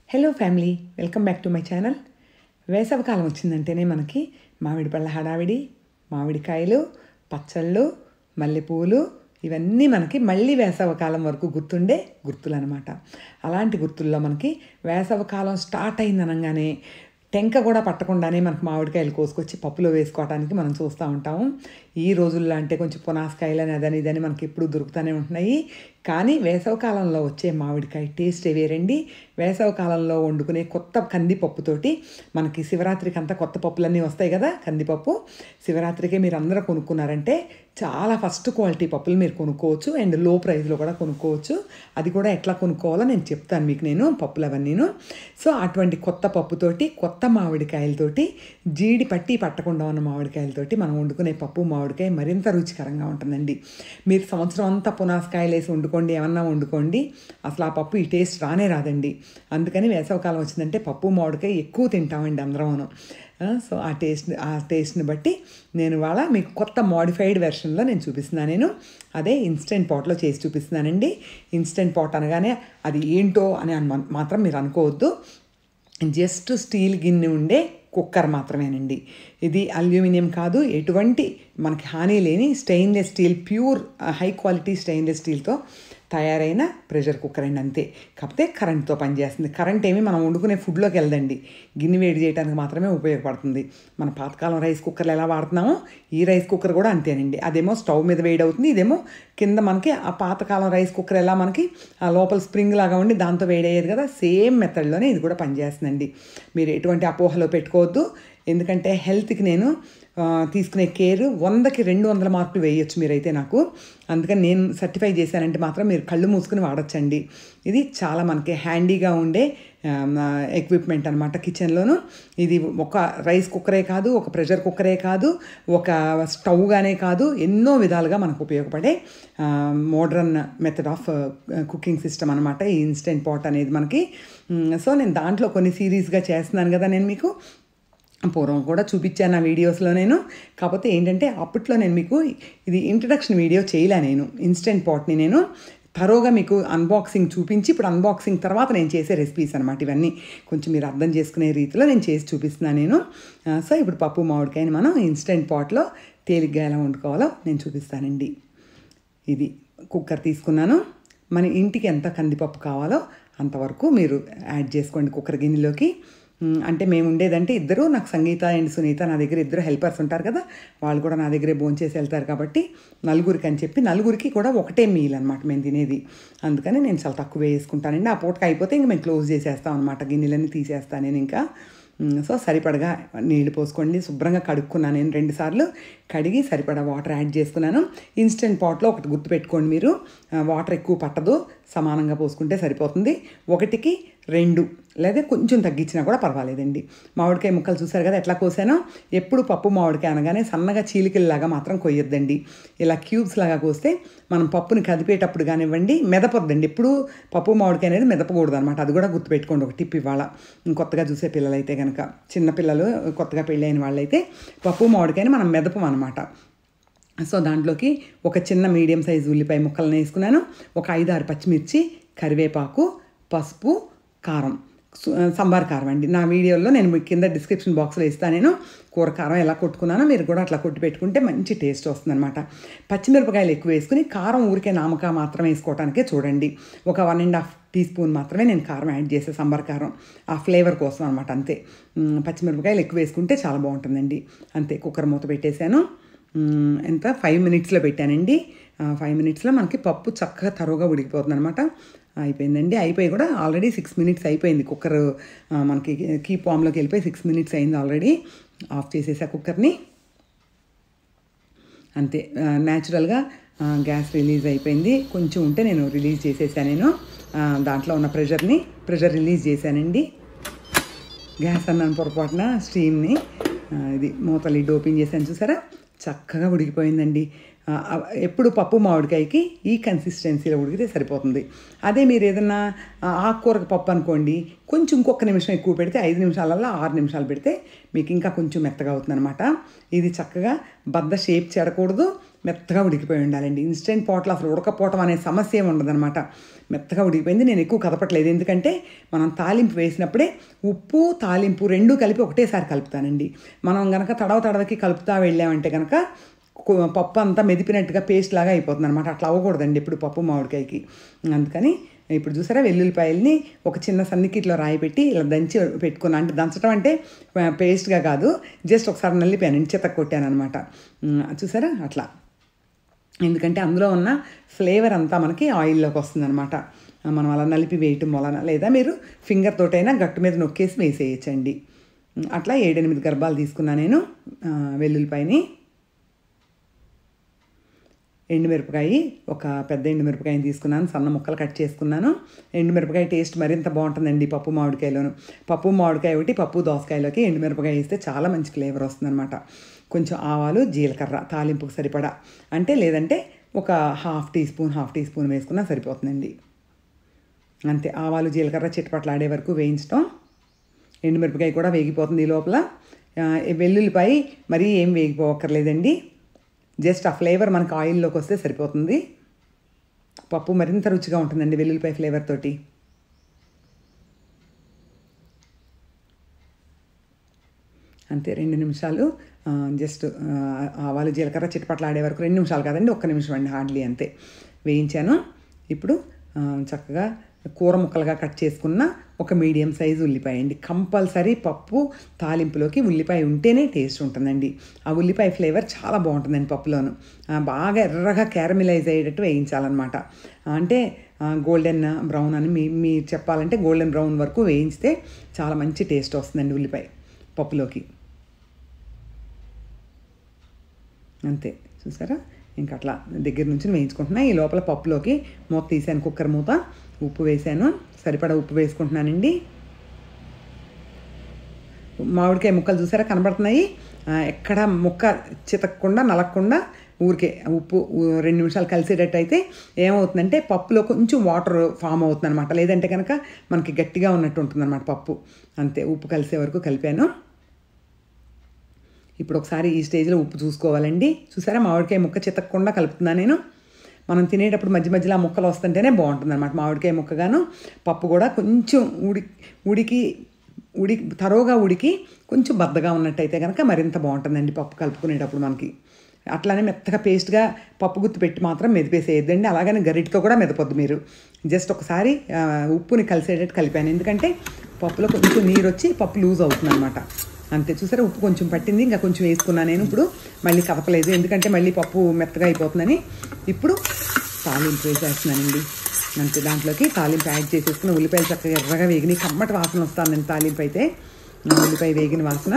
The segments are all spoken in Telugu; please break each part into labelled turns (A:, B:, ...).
A: hello family welcome back to my channel వేసవికాలం వచ్చిందంటేనే మనకి మామిడి పళ్ళ హడావిడి మామిడికాయలు పచ్చళ్ళు మల్లెపూలు ఇవన్నీ మనకి మళ్ళీ వేసవికాలం వరకు గుర్తుండే గుర్తులు అనమాట అలాంటి గుర్తుల్లో మనకి వేసవికాలం స్టార్ట్ అయిందనగానే టెంక కూడా పట్టకుండానే మనకు మామిడికాయలు కోసుకొచ్చి పప్పులో వేసుకోవడానికి మనం చూస్తూ ఉంటాము ఈ రోజుల్లో అంటే కొంచెం పునాసకాయలని అదని ఇదని మనకి ఎప్పుడు దొరుకుతూనే ఉంటున్నాయి కానీ వేసవికాలంలో వచ్చే మామిడికాయ టేస్ట్ వేరండి వేసవికాలంలో వండుకునే కొత్త కందిపప్పుతోటి మనకి శివరాత్రికి అంతా కొత్త పప్పులన్నీ వస్తాయి కదా కందిపప్పు శివరాత్రికే మీరు అందరూ కొనుక్కున్నారంటే చాలా ఫస్ట్ క్వాలిటీ పప్పులు మీరు కొనుక్కోవచ్చు అండ్ లో ప్రైస్లో కూడా కొనుక్కోవచ్చు అది కూడా ఎట్లా కొనుక్కోవాలో నేను చెప్తాను మీకు నేను పప్పులు అవన్నీను సో అటువంటి కొత్త పప్పుతోటి కొత్త మామిడికాయలతోటి జీడి పట్టి పట్టకుండా ఉన్న మామిడికాయలతోటి మనం వండుకునే పప్పు మామిడికాయ మరింత రుచికరంగా ఉంటుందండి మీరు సంవత్సరం అంతా పునాసకాయలు వేసి వండుకోండి ఏమన్నా వండుకోండి అసలు ఆ పప్పు ఈ టేస్ట్ రానే రాదండి అందుకని వేసవకాలం వచ్చిందంటే పప్పు మామిడికాయ ఎక్కువ తింటామండి అందరం మనం సో ఆ టేస్ట్ ఆ టేస్ట్ని బట్టి నేను వాళ్ళ మీకు కొత్త మోడిఫైడ్ వెర్షన్లో నేను చూపిస్తున్నాను నేను అదే ఇన్స్టెంట్ పాట్లో చేసి చూపిస్తున్నానండి ఇన్స్టెంట్ పాట్ అనగానే అది ఏంటో అని అను మాత్రం మీరు అనుకోవద్దు జస్ట్ స్టీల్ గిన్నె ఉండే కుక్కర్ మాత్రమేనండి ఇది అల్యూమినియం కాదు ఎటువంటి మనకి హాని లేని stainless steel pure high quality stainless స్టీల్తో తయారైన ప్రెషర్ కుక్కర్ అండి అంతే కాకపోతే కరెంట్తో పనిచేస్తుంది కరెంట్ ఏమి మనం వండుకునే ఫుడ్లోకి వెళ్ళదండి గిన్నె వేడి చేయడానికి మాత్రమే ఉపయోగపడుతుంది మన పాతకాలం రైస్ కుక్కర్లు ఎలా వాడుతున్నామో ఈ రైస్ కుక్కర్ కూడా అంతేనండి అదేమో స్టవ్ మీద వేడి అవుతుంది ఇదేమో కింద మనకి ఆ పాతకాలం రైస్ కుక్కర్ ఎలా మనకి ఆ లోపల స్ప్రింగ్ లాగా ఉండి దాంతో వేడయ్యేది కదా సేమ్ మెథడ్లోనే ఇది కూడా పనిచేస్తుందండి మీరు ఎటువంటి అపోహలో పెట్టుకోవద్దు ఎందుకంటే హెల్త్కి నేను తీసుకునే కేర్ వందకి రెండు వందల మార్కులు వేయొచ్చు మీరైతే నాకు అందుకని నేను సర్టిఫై చేశానంటే మాత్రం మీరు కళ్ళు మూసుకుని వాడచ్చండి ఇది చాలా మనకి హ్యాండీగా ఉండే ఎక్విప్మెంట్ అనమాట కిచెన్లోను ఇది ఒక రైస్ కుక్కరే కాదు ఒక ప్రెషర్ కుక్కరే కాదు ఒక స్టవ్గానే కాదు ఎన్నో విధాలుగా మనకు ఉపయోగపడే modern method of cooking system అనమాట ఈ ఇన్స్టెంట్ పాట్ అనేది మనకి సో నేను దాంట్లో కొన్ని సిరీస్గా చేస్తున్నాను కదా నేను మీకు పూర్వం కూడా చూపించాను ఆ వీడియోస్లో నేను కాకపోతే ఏంటంటే అప్పట్లో నేను మీకు ఇది ఇంట్రడక్షన్ వీడియో చేయలే నేను ఇన్స్టెంట్ పాట్ని నేను తరోగా మీకు అన్బాక్సింగ్ చూపించి ఇప్పుడు అన్బాక్సింగ్ తర్వాత నేను చేసే రెసిపీస్ అనమాట ఇవన్నీ కొంచెం మీరు అర్థం చేసుకునే రీతిలో నేను చేసి చూపిస్తున్నాను నేను సో ఇప్పుడు పప్పు మామిడికాయని మనం ఇన్స్టెంట్ పాట్లో తేలిగ్గా ఎలా వండుకోవాలో నేను చూపిస్తానండి ఇది కుక్కర్ తీసుకున్నాను మన ఇంటికి ఎంత కందిపప్పు కావాలో అంతవరకు మీరు యాడ్ చేసుకోండి కుక్కర్ గిన్నెలోకి అంటే మేము ఉండేదంటే ఇద్దరు నాకు సంగీత అండ్ సునీత నా దగ్గర ఇద్దరు హెల్పర్స్ ఉంటారు కదా వాళ్ళు కూడా నా దగ్గరే భోంచేసి వెళ్తారు కాబట్టి నలుగురికి అని చెప్పి నలుగురికి కూడా ఒకటే మీల్ అనమాట మేము తినేది అందుకని నేను చాలా తక్కువ వేసుకుంటానండి ఆ పూటకి అయిపోతే ఇంక మేము క్లోజ్ చేసేస్తాం అనమాట గిన్నెలన్నీ తీసేస్తాను నేను ఇంకా సో సరిపడగా నీళ్లు పోసుకోండి శుభ్రంగా కడుక్కున్నాను నేను రెండుసార్లు కడిగి సరిపడా వాటర్ యాడ్ చేసుకున్నాను ఇన్స్టెంట్ పాట్లో ఒకటి గుర్తుపెట్టుకోండి మీరు వాటర్ ఎక్కువ పట్టదు సమానంగా పోసుకుంటే సరిపోతుంది ఒకటికి రెండు లేదా కొంచెం తగ్గించినా కూడా పర్వాలేదండి మామిడికాయ ముక్కలు చూసారు కదా ఎట్లా కోసానో ఎప్పుడు పప్పు మామిడికాయ అనగానే సన్నగా చీలికల్లాగా మాత్రం కొయ్యొద్దండి ఇలా క్యూబ్స్ లాగా కోస్తే మనం పప్పుని కదిపేటప్పుడు కానివ్వండి మెదపొద్దండి ఎప్పుడు పప్పు మామిడికాయ అనేది మెదపకూడదు అనమాట అది కూడా గుర్తుపెట్టుకోండి ఒక టిప్ ఇవాళ కొత్తగా చూసే పిల్లలైతే కనుక చిన్నపిల్లలు కొత్తగా పెళ్ళైన వాళ్ళైతే పప్పు మామిడికాయని మనం మెదపం అనమాట సో దాంట్లోకి ఒక చిన్న మీడియం సైజు ఉల్లిపాయ ముక్కలను వేసుకున్నాను ఒక ఐదు ఆరు పచ్చిమిర్చి కరివేపాకు పసుపు కారం సంబార్ కారం అండి నా వీడియోలో నేను మీకు కింద డిస్క్రిప్షన్ బాక్స్లో ఇస్తాను నేను కూర కారం ఎలా కొట్టుకున్నానో మీరు కూడా అట్లా కొట్టి పెట్టుకుంటే మంచి టేస్ట్ వస్తుందన్నమాట పచ్చిమిరపకాయలు ఎక్కువ వేసుకుని కారం ఊరికే నామక మాత్రం వేసుకోవడానికే చూడండి ఒక one and half teaspoon మాత్రమే నేను కారం యాడ్ చేసే సంబార్ కారం ఆ ఫ్లేవర్ కోసం అనమాట అంతే పచ్చిమిరపకాయలు ఎక్కువ వేసుకుంటే చాలా బాగుంటుందండి అంతే కుక్కర్ మూత పెట్టేశాను ఎంత ఫైవ్ మినిట్స్లో పెట్టానండి ఫైవ్ మినిట్స్లో మనకి పప్పు చక్కగా తరువుగా ఉడికిపోతుంది అనమాట అయిపోయిందండి అయిపోయి కూడా ఆల్రెడీ సిక్స్ మినిట్స్ అయిపోయింది కుక్కర్ మనకి కీ పామ్లోకి వెళ్ళిపోయి సిక్స్ మినిట్స్ అయింది ఆల్రెడీ ఆఫ్ చేసేసా కుక్కర్ని అంతే న్యాచురల్గా గ్యాస్ రిలీజ్ అయిపోయింది కొంచెం ఉంటే నేను రిలీజ్ చేసేసాను నేను దాంట్లో ఉన్న ప్రెషర్ని ప్రెషర్ రిలీజ్ చేశానండి గ్యాస్ అన్నాను పొరపాటున స్టీమ్ని ఇది మూత లిడ్ ఓపెన్ చేశాను చూసారా చక్కగా ఉడికిపోయిందండి ఎప్పుడు పప్పు మామిడికాయకి ఈ కన్సిస్టెన్సీలో ఉడికితే సరిపోతుంది అదే మీరు ఏదన్నా ఆకుకూరకు పప్పు అనుకోండి కొంచెం ఇంకొక నిమిషం ఎక్కువ పెడితే ఐదు నిమిషాలలో ఆరు నిమిషాలు పెడితే మీకు ఇంకా కొంచెం మెత్తగా అవుతుంది అనమాట ఇది చక్కగా బద్ద షేప్ చెడకూడదు మెత్తగా ఉడికిపోయి ఉండాలండి ఇన్స్టెంట్ పాట్లో అసలు ఉడకపోవటం అనే సమస్య ఏమి ఉండదన్నమాట మెత్తగా ఉడికిపోయింది నేను ఎక్కువ కదపట్లేదు ఎందుకంటే మనం తాలింపు వేసినప్పుడే ఉప్పు తాలింపు రెండు కలిపి ఒకటేసారి కలుపుతానండి మనం గనక తడవ తడవకి కలుపుతా వెళ్ళామంటే కనుక కు- పప్పు అంతా మెదిపినట్టుగా పేస్ట్ లాగా అయిపోతుంది అనమాట అట్లా అవ్వకూడదండి ఇప్పుడు పప్పు మామిడికాయకి అందుకని ఇప్పుడు చూసారా వెల్లుల్లిపాయల్ని ఒక చిన్న సన్నికిట్లో రాయి పెట్టి ఇలా దంచి పెట్టుకున్నాను అంటే దంచడం అంటే ఆ, పేస్ట్గా కాదు జస్ట్ ఒకసారి నల్లిపోయాను చెత్త కొట్టాను అనమాట చూసారా అట్లా ఎందుకంటే అందులో ఉన్న ఫ్లేవర్ అంతా మనకి ఆయిల్లోకి వస్తుందన్నమాట మనం అలా నలిపి వేయటం వలన లేదా మీరు ఫింగర్ తోటైనా గట్టు మీద నొక్కేసి వేసేయచ్చండి అట్లా ఏడెనిమిది గర్భాలు తీసుకున్నా నేను ఆ, వెల్లుల్లిపాయని ఎండుమిరపకాయ ఒక పెద్ద ఎండుమిరపకాయని తీసుకున్నాను సన్న ముక్కలు కట్ చేసుకున్నాను ఎండుమిరపకాయ టేస్ట్ మరింత బాగుంటుందండి పప్పు మామిడికాయలోను పప్పు మామిడికాయ ఒకటి పప్పు దోసకాయలోకి ఎండుమిరపకాయ వేస్తే చాలా మంచి ఫ్లేవర్ వస్తుందన్నమాట కొంచెం ఆవాలు జీలకర్ర తాలింపుకు సరిపడా అంటే లేదంటే ఒక half teaspoon half teaspoon వేసుకున్నా సరిపోతుందండి అంతే ఆవాలు జీలకర్ర చిటపట్లు ఆడే వరకు వేయించడం ఎండుమిరపకాయ కూడా వేగిపోతుంది ఈ లోపల ఆ, ఈ వెల్లుల్లిపాయ మరీ ఏం వేగిపోవక్కర్లేదండి జస్ట్ ఆ ఫ్లేవర్ మనకు ఆయిల్లోకి వస్తే సరిపోతుంది పప్పు మరింత రుచిగా ఉంటుందండి వెల్లుల్లిపాయ ఫ్లేవర్ తోటి అంతే రెండు నిమిషాలు ఆ, జస్ట్ ఆ, ఆవాలు జీలకర్ర చిటపట్లు ఆడే వరకు రెండు నిమిషాలు కాదండి ఒక్క నిమిషం అండి హార్డ్లీ అంతే వేయించాను ఇప్పుడు ఆ, చక్కగా కూర ముక్కలుగా కట్ చేసుకున్న ఒక మీడియం సైజు ఉల్లిపాయ అండి కంపల్సరీ పప్పు తాలింపులోకి ఉల్లిపాయ ఉంటేనే టేస్ట్ ఉంటుందండి ఆ ఉల్లిపాయ ఫ్లేవర్ చాలా బాగుంటుందండి పప్పులోను ఆ, బాగా ఎర్రగా క్యారమిలైజ్ అయ్యేటట్టు వేయించాలన్నమాట అంటే గోల్డెన్ బ్రౌన్ అని మీ మీ చెప్పాలంటే గోల్డెన్ బ్రౌన్ వరకు వేయించితే చాలా మంచి టేస్ట్ వస్తుందండి ఉల్లిపాయ పప్పులోకి అంతే చూసారా ఇంకా అట్లా దగ్గర నుంచి వేయించుకుంటున్నా ఈ లోపల పప్పులోకి మూత తీసాను కుక్కర్ మూత ఉప్పు వేసాను సరిపడా ఉప్పు వేసుకుంటున్నానండి మామిడికాయ ముక్కలు చూసారా కనబడుతున్నాయి ఆ, ఎక్కడ ముక్క చితకకుండా నలగకుండా ఊరికే ఉప్పు ఊ- రెండు నిమిషాలు కలిసేటట్టు అయితే ఏమవుతుందంటే పప్పులో కొంచెం వాటర్ ఫామ్ అవుతుంది అనమాట లేదంటే కనుక మనకి గట్టిగా ఉన్నట్టు ఉంటుంది పప్పు అంతే ఉప్పు కలిసే వరకు కలిపాను ఇప్పుడు ఒకసారి ఈ స్టేజ్లో ఉప్పు చూసుకోవాలండి చూసారా మామిడికాయ ముక్క చితకకుండా కలుపుతున్నా నేను మనం తినేటప్పుడు మధ్య మధ్యలో ఆ ముక్కలు వస్తుంటేనే బాగుంటుంది అనమాట మామిడికాయ ముక్కగాను పప్పు కూడా కొంచెం ఉడి ఉడికి ఉడి తరోగా ఉడికి కొంచెం బద్దగా ఉన్నట్టయితే కనుక మరింత బాగుంటుందండి పప్పు కలుపుకునేటప్పుడు మనకి అట్లానే మెత్తగా పేస్ట్గా పప్పు గుత్తి పెట్టి మాత్రం మెదిపేసేయద్దండి అలాగని గరిటితో కూడా మెదపొద్దు మీరు జస్ట్ ఒకసారి ఆ, ఉప్పుని కలిసేటట్టు కలిపాను ఎందుకంటే పప్పులో కొంచెం నీరు వచ్చి పప్పు లూజ్ అవుతుంది అనమాట అంతే చూసారా ఉప్పు కొంచెం పట్టింది ఇంకా కొంచెం వేసుకున్నాను నేను ఇప్పుడు మళ్ళీ కదపలేదు ఎందుకంటే మళ్ళీ పప్పు మెత్తగా అయిపోతుందని ఇప్పుడు తాలింపు వేసేస్తున్నానండి అంతే దాంట్లోకి తాలింపు యాడ్ చేసేసుకుని ఉల్లిపాయలు చక్కగా ఎర్రగా వేగినాయి కమ్మటి వాసన వస్తుందండి తాలింపు అయితే ఆ ఉల్లిపాయ వేగిన వాసన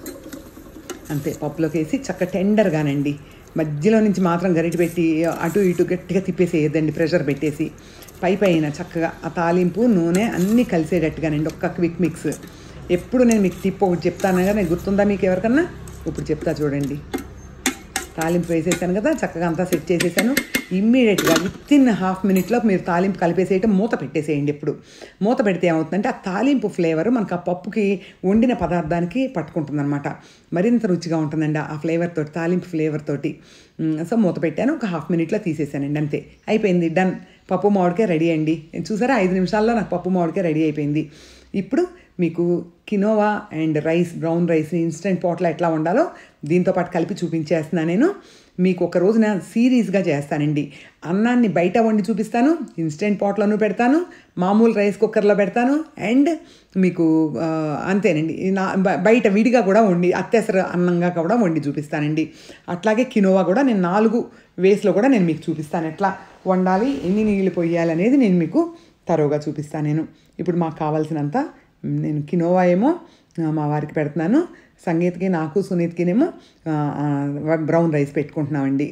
A: అంతే పప్పులోకి వేసి చక్క టెండర్గానండి మధ్యలో నుంచి మాత్రం గరిటె పెట్టి అటు ఇటు గట్టిగా తిప్పేసేయద్దండి ప్రెషర్ పెట్టేసి పై పైన చక్కగా ఆ తాలింపు నూనె అన్నీ కలిసేటట్టుగానండి ఒక్క క్విక్ మిక్స్ ఎప్పుడు నేను మీకు టిప్ ఒకటి చెప్తాను కదా నేను గుర్తుందా మీకు ఎవరికన్నా ఇప్పుడు చెప్తా చూడండి తాలింపు వేసేసాను కదా చక్కగా అంతా సెట్ చేసేసాను ఇమ్మీడియట్గా విత్ ఇన్ హాఫ్ మినిట్లో మీరు తాలింపు కలిపేసేయటం మూత పెట్టేసేయండి ఎప్పుడు మూత పెడితే ఏమవుతుందంటే ఆ తాలింపు ఫ్లేవర్ మనకు ఆ పప్పుకి వండిన పదార్థానికి పట్టుకుంటుందన్నమాట మరింత రుచిగా ఉంటుందండి ఆ ఫ్లేవర్ తోటి తాలింపు ఫ్లేవర్ తోటి మ్, సో మూత పెట్టాను ఒక హాఫ్ మినిట్లో తీసేసానండి అంతే అయిపోయింది డన్ పప్పు మామిడికాయ రెడీ అండి చూసారా ఐదు నిమిషాల్లో నాకు పప్పు మామిడికాయ రెడీ అయిపోయింది ఇప్పుడు మీకు quinoa and rice brown rice instant పాట్లో ఎట్లా వండాలో దీంతో పాటు కలిపి చూపించేస్తున్నాను నేను మీకు ఒక రోజున సీరీస్గా చేస్తానండి అన్నాన్ని బయట వండి చూపిస్తాను ఇన్స్టెంట్ పాట్లోనూ పెడతాను మామూలు రైస్ కుక్కర్లో పెడతాను అండ్ మీకు ఆ, అంతేనండి నా బ- బయట విడిగా కూడా వండి అత్యవసర అన్నంగా కూడా వండి చూపిస్తానండి అట్లాగే కినోవా కూడా నేను నాలుగు వేస్లో కూడా నేను మీకు చూపిస్తాను ఎట్లా వండాలి ఎన్ని నీళ్ళు పొయ్యాలి అనేది నేను మీకు తరోగా చూపిస్తాను నేను ఇప్పుడు మాకు కావాల్సినంత మ్, నేను కినోవా ఏమో ఆ, మా వారికి పెడుతున్నాను సంగీత్కి నాకు సునీత్కినేమో ఆ, ఆ, బ్రౌన్ రైస్ పెట్టుకుంటున్నామండి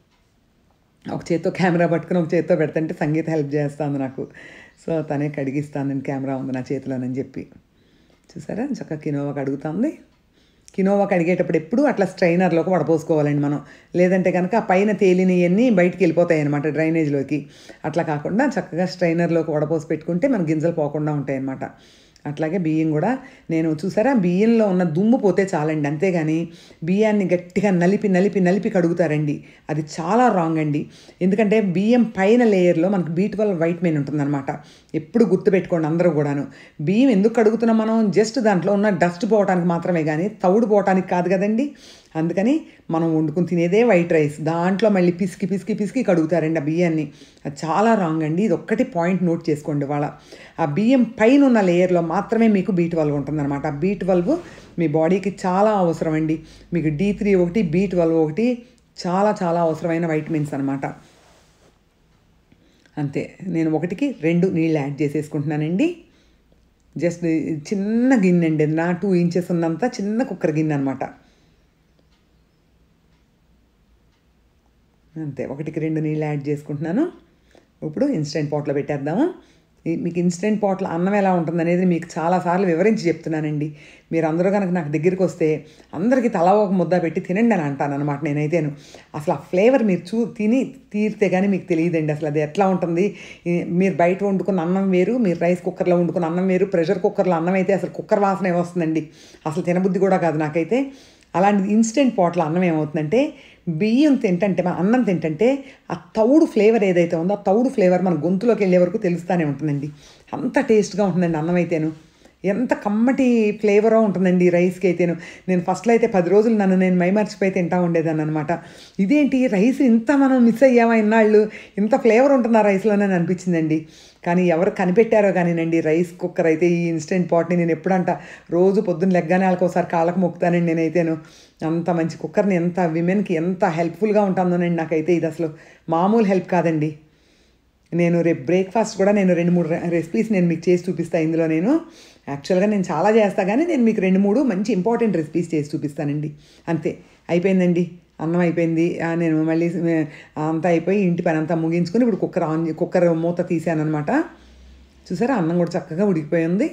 A: ఒక చేత్తో కెమెరా పట్టుకుని ఒక చేత్తో పెడుతుంటే సంగీత హెల్ప్ చేస్తుంది నాకు సో తనే కడిగిస్తాను కెమెరా ఉంది నా చేతిలోనని చెప్పి చూసారా చక్కగా కినోవా కడుగుతుంది కినోవా కడిగేటప్పుడు ఎప్పుడు అట్లా స్ట్రైనర్లోకి వడపోసుకోవాలండి మనం లేదంటే కనుక ఆ పైన తేలినవన్నీ బయటికి వెళ్ళిపోతాయి అనమాట డ్రైనేజ్లోకి అట్లా కాకుండా చక్కగా స్ట్రైనర్లోకి వడపోసి పెట్టుకుంటే మన గింజలు పోకుండా ఉంటాయి అనమాట అట్లాగే బియ్యం కూడా నేను చూసారా బియ్యంలో ఉన్న దుమ్ము పోతే చాలండి అంతేగాని బియ్యాన్ని గట్టిగా నలిపి నలిపి నలిపి కడుగుతారండి అది చాలా రాంగ్ అండి ఎందుకంటే బియ్యం పైన లేయర్లో మనకు బీట్ వల్ల వైట్ మెయిన్ ఉంటుందన్నమాట ఎప్పుడు గుర్తుపెట్టుకోండి అందరూ కూడాను బియ్యం ఎందుకు కడుగుతున్నాం మనం జస్ట్ దాంట్లో ఉన్న డస్ట్ పోవడానికి మాత్రమే కానీ తవుడు పోవటానికి కాదు కదండి అందుకని మనం వండుకుని తినేదే వైట్ రైస్ దాంట్లో మళ్ళీ పిసికి పిసికి పిసికి కడుగుతారండి ఆ బియ్యాన్ని అది చాలా రాంగ్ అండి ఇది ఒక్కటి పాయింట్ నోట్ చేసుకోండి వాళ్ళ ఆ బియ్యం పైన ఉన్న లేయర్లో మాత్రమే మీకు బీ ట్వెల్వ్ ఉంటుందన్నమాట ఆ బీ ట్వెల్వ్ మీ బాడీకి చాలా అవసరం అండి మీకు డి త్రీ ఒకటి బీ ట్వెల్వ్ ఒకటి చాలా చాలా అవసరమైన వైటమిన్స్ అనమాట అంతే నేను ఒకటికి రెండు నీళ్ళు యాడ్ చేసేసుకుంటున్నానండి జస్ట్ చిన్న గిన్నె అండి నా టూ ఇంచెస్ ఉన్నంత చిన్న కుక్కర్ గిన్నె అనమాట అంతే ఒకటికి రెండు నీళ్ళు యాడ్ చేసుకుంటున్నాను ఇప్పుడు ఇన్స్టెంట్ పాట్లో పెట్టేద్దాము ఈ- మీకు ఇన్స్టెంట్ పాట్లో అన్నం ఎలా ఉంటుంది అనేది మీకు చాలాసార్లు వివరించి చెప్తున్నానండి మీరు అందరూ కనుక నాకు దగ్గరికి వస్తే అందరికీ తలా ఒక ముద్ద పెట్టి తినండి అని అంటాను అనమాట నేనైతేను అసలు ఆ ఫ్లేవర్ మీరు చూ తిని తీరితే కానీ మీకు తెలియదండి అసలు అది ఎట్లా ఉంటుంది ఈ- మీరు బయట వండుకున్న అన్నం వేరు మీరు రైస్ కుక్కర్లో వండుకున్న అన్నం వేరు ప్రెషర్ కుక్కర్లో అన్నం అయితే అసలు కుక్కర్ వాసన వస్తుందండి అసలు తినబుద్ధి కూడా కాదు నాకైతే అలాంటి ఇన్స్టెంట్ పాట్లో అన్నం ఏమవుతుందంటే బియ్యం తింటంటే మన అన్నం తింటంటే ఆ తౌడు ఫ్లేవర్ ఏదైతే ఉందో ఆ తౌడు ఫ్లేవర్ మన గొంతులోకి వెళ్ళే వరకు తెలుస్తూనే ఉంటుందండి అంత టేస్ట్గా ఉంటుందండి అన్నం అయితేను ఎంత కమ్మటి ఫ్లేవరో ఉంటుందండి ఈ రైస్కి అయితేను నేను ఫస్ట్లో అయితే పది రోజులు నన్ను నేను మైమర్చిపోయి తింటా ఉండేదాన్ని అనమాట ఇదేంటి రైస్ ఇంత మనం మిస్ అయ్యామా ఇన్నాళ్ళు ఇంత ఫ్లేవర్ ఉంటుంది ఆ రైస్లోనే అనిపించిందండి కానీ ఎవరు కనిపెట్టారో కానీనండి రైస్ కుక్కర్ అయితే ఈ ఇన్స్టెంట్ పాట్ని నేను ఎప్పుడంట రోజు పొద్దున్న లెగ్గానే వాళ్ళకి ఒకసారి కాళ్ళకు మొక్కుతానండి నేనైతేను అంత మంచి కుక్కర్ని ఎంత విమెన్కి ఎంత హెల్ప్ఫుల్గా ఉంటుందోనండి నాకైతే ఇది అసలు మామూలు హెల్ప్ కాదండి నేను రేపు బ్రేక్ఫాస్ట్ కూడా నేను రెండు మూడు రె- రెసిపీస్ నేను మీకు చేసి చూపిస్తాను ఇందులో నేను యాక్చువల్గా నేను చాలా చేస్తా కానీ నేను మీకు రెండు మూడు మంచి ఇంపార్టెంట్ రెసిపీస్ చేసి చూపిస్తానండి అంతే అయిపోయిందండి అన్నం అయిపోయింది ఆ, నేను మళ్ళీ ఆ, అంతా అయిపోయి ఇంటి పని అంతా ముగించుకొని ఇప్పుడు కుక్కర్ ఆన్ చే- కుక్కర్ మూత తీసాను అనమాట చూసారా అన్నం కూడా చక్కగా ఉడికిపోయింది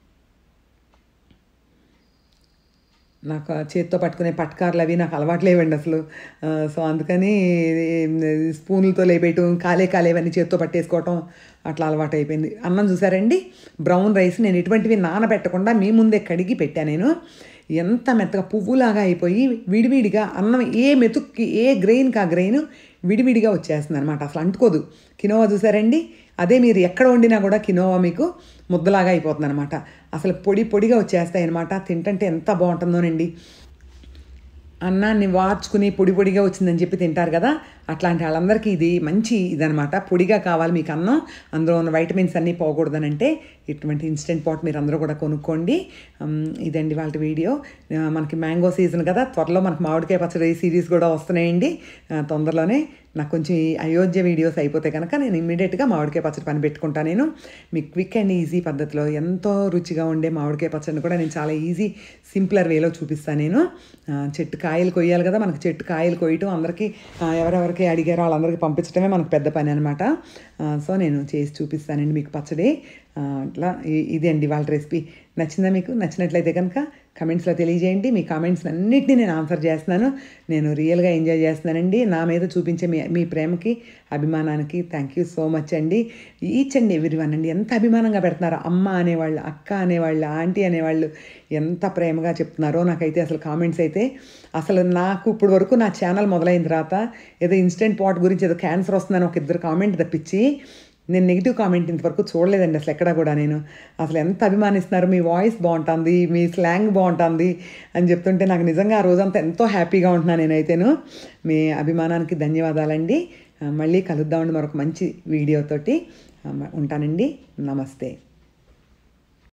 A: నాకు ఆ చేత్తో పట్టుకునే పట్కార్లు అవి నాకు అలవాటు లేవండి అసలు ఆ, సో అందుకని ఈ స్పూన్లతో లేపేయటం కాలే కాలేవన్నీ చేత్తో పట్టేసుకోవటం అట్లా అలవాటు అయిపోయింది అన్నం చూసారండి బ్రౌన్ రైస్ నేను ఎటువంటివి నానబెట్టకుండా మీ ముందే కడిగి పెట్టాను నేను ఎంత మెత్తగా పువ్వులాగా అయిపోయి విడివిడిగా అన్నం ఏ మెతుక్కి ఏ గ్రెయిన్కి ఆ గ్రెయిన్ విడివిడిగా వచ్చేస్తుంది అనమాట అసలు అంటుకోదు కినోవా చూసారండి అదే మీరు ఎక్కడ వండినా కూడా కినోవా మీకు ముద్దలాగా అయిపోతుంది అనమాట అసలు పొడి పొడిగా వచ్చేస్తాయి అనమాట తింటంటే ఎంత బాగుంటుందోనండి అన్నాన్ని వార్చుకుని పొడి పొడిగా వచ్చిందని చెప్పి తింటారు కదా అట్లాంటి వాళ్ళందరికీ ఇది మంచి ఇదనమాట పొడిగా కావాలి మీకు అన్నం అందులో ఉన్న వైటమిన్స్ అన్నీ పోకూడదనంటే ఇటువంటి ఇన్స్టెంట్ పాట్ మీరు అందరూ కూడా కొనుక్కోండి ఉమ్, ఇదండి వాళ్ళ వీడియో ఆ, మనకి మ్యాంగో సీజన్ కదా త్వరలో మనకి మామిడికాయ పచ్చడి సిరీస్ కూడా వస్తున్నాయండి ఆ, తొందరలోనే నాకు కొంచెం ఈ అయోధ్య వీడియోస్ అయిపోతే కనుక నేను ఇమ్మీడియట్గా మామిడికాయ పచ్చడి పని పెట్టుకుంటాను నేను మీకు క్విక్ అండ్ ఈజీ పద్ధతిలో ఎంతో రుచిగా ఉండే మామిడికాయ పచ్చడిని కూడా నేను చాలా ఈజీ సింప్లర్ వేలో చూపిస్తాను నేను ఆ, చెట్టు కాయలు కొయ్యాలి కదా మనకి చెట్టు కాయలు కొయ్యటం అందరికీ ఆ, ఎవరెవరికి అడిగారో వాళ్ళందరికీ పంపించడమే మనకు పెద్ద పని అనమాట సో నేను చేసి చూపిస్తానండి మీకు పచ్చడి ఆ, అట్లా ఇ- ఇది అండి వాళ్ళ రెసిపీ నచ్చిందా మీకు నచ్చినట్లయితే కనుక కమెంట్స్లో తెలియజేయండి మీ కామెంట్స్ అన్నిటినీ నేను ఆన్సర్ చేస్తున్నాను నేను రియల్గా ఎంజాయ్ చేస్తున్నానండి నా మీద చూపించే మీ మీ ప్రేమకి అభిమానానికి థ్యాంక్ యూ సో మచ్ అండి ఈచ్ అండ్ ఎవ్రీ వన్ అండి ఎంత అభిమానంగా పెడుతున్నారో అమ్మ అనేవాళ్ళు అక్క అనేవాళ్ళు ఆంటీ అనేవాళ్ళు ఎంత ప్రేమగా చెప్తున్నారో నాకైతే అసలు కామెంట్స్ అయితే అసలు నాకు ఇప్పుడు వరకు నా ఛానల్ మొదలైన తర్వాత ఏదో ఇన్స్టెంట్ పాట్ గురించి ఏదో క్యాన్సర్ వస్తుందని ఒక ఇద్దరు కామెంట్ తప్పించి నేను నెగిటివ్ కామెంట్ ఇంతవరకు చూడలేదండి అసలు ఎక్కడా కూడా నేను అసలు ఎంత అభిమానిస్తున్నారు మీ వాయిస్ బాగుంటుంది మీ స్లాంగ్ బాగుంటుంది అని చెప్తుంటే నాకు నిజంగా ఆ రోజంతా ఎంతో హ్యాపీగా ఉంటున్నాను నేనైతేను మీ అభిమానానికి ధన్యవాదాలండి ఆ, మళ్ళీ కలుద్దామండి మరొక మంచి వీడియోతోటి ఆ, ఉంటానండి నమస్తే